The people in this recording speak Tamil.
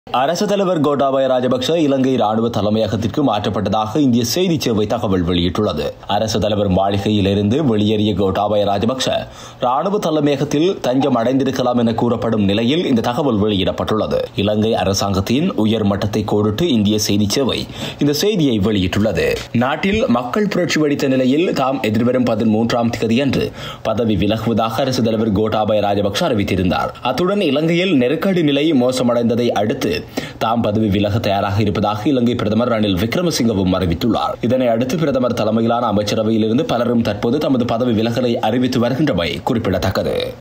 அரசு தலைவர் கோட்டாபய ராஜபக்ஷ இலங்கை ராணுவ தலைமையகத்திற்கு மாற்றப்பட்டதாக இந்திய செய்தி சேவை தகவல் வெளியிட்டுள்ளது அரசு தலைவர் மாளிகையிலிருந்து வெளியேறிய கோட்டாபய ராஜபக்ஷ ராணுவ தலைமையகத்தில் தஞ்சம் அடைந்திருக்கலாம் என கூறப்படும் நிலையில் இந்த தகவல் வெளியிடப்பட்டுள்ளது இலங்கை அரசாங்கத்தின் உயர் மட்டத்தை கோடிட்டு இந்திய செய்தி சேவை இந்த செய்தியை வெளியிட்டுள்ளது நாட்டில் மக்கள் புரட்சி வெடித்த நிலையில் தாம் எதிர்வரும் பதிமூன்றாம் தேதியன்று பதவி விலகுவதாக அரசு தலைவர் கோட்டாபய ராஜபக்ஷ அறிவித்திருந்தார் அத்துடன் இலங்கையில் நெருக்கடி நிலை மோசமடைந்ததை அடுத்து தாம் பதவி விலக தயாராக இருப்பதாக இலங்கை பிரதமர் ரணில் விக்ரமசிங்கவும் அறிவித்துள்ளார் இதனை அடுத்து பிரதமர் தலைமையிலான அமைச்சரவையிலிருந்து பலரும் தற்போது தமது பதவி விலகலை அறிவித்து வருகின்றமை குறிப்பிடத்தக்கது